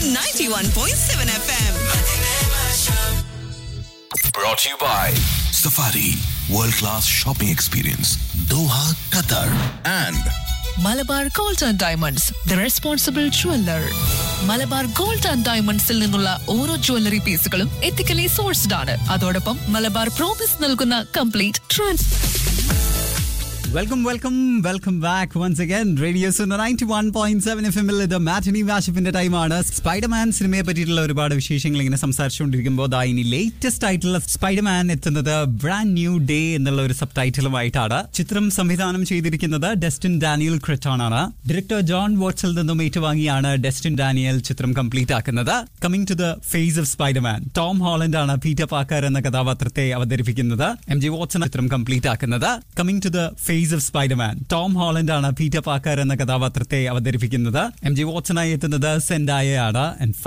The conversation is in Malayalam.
91.7 FM. Brought to you by Safari World Class Shopping Experience Doha, Qatar and Malabar gold and diamonds the responsible jeweller Malabar gold and ഡയമണ്ട്സിൽ നിന്നുള്ള ഓരോ ജ്വല്ലറി പീസുകളും എത്തിക്കലി സോഴ്സ്ഡ് ആണ് അതോടൊപ്പം മലബാർ പ്രോമിസ് നൽകുന്ന complete trans welcome welcome welcome back once again radio ninety one point seven F എമ്മിൽ ഇത് മാറ്റിനി വാഷിപ്പിന്റെ ടൈമാണ് സ്പൈഡർമാൻ സിനിമയെ പറ്റിയിട്ടുള്ള ഒരുപാട് വിശേഷങ്ങൾ ഇങ്ങനെ സംസാരിച്ചുകൊണ്ടിരിക്കുമ്പോൾ ദാ ഇനി ലേറ്റസ്റ്റ് ആയിട്ടുള്ള സ്പൈഡർമാൻ എത്തുന്നത് ബ്രാൻഡ് ന്യൂ ഡേ എന്നുള്ള ഒരു സബ് ടൈറ്റിലുമായിട്ടാണ് ചിത്രം സംവിധാനം ചെയ്തിരിക്കുന്നത് ഡെസ്റ്റിൻ ഡാനിയൽ ക്രിട്ടോൺ ആണ് ഡയറക്ടർ ജോൺ വാട്സിൽ നിന്നും ഏറ്റുവാങ്ങിയാണ് ഡെസ്റ്റിൻ ഡാനിയൽ ചിത്രം കംപ്ലീറ്റ് ആക്കുന്നത് coming to the face of Spiderman Tom Holland ആണ് പീറ്റർ പാക്കർ എന്ന കഥാപാത്രത്തെ അവതരിപ്പിക്കുന്നത് എം ജി വാട്സൺ ചിത്രം കംപ്ലീറ്റ് ആക്കുന്നത് coming to the face of Spiderman Tom Holland ആണ് പീറ്റർ പാക്കർ എന്ന കഥാപാത്രത്തെ അവതരിപ്പിക്കുന്നത് എം ജി വാട്സണായി എത്തുന്നത് സെൻഡായ ആണ്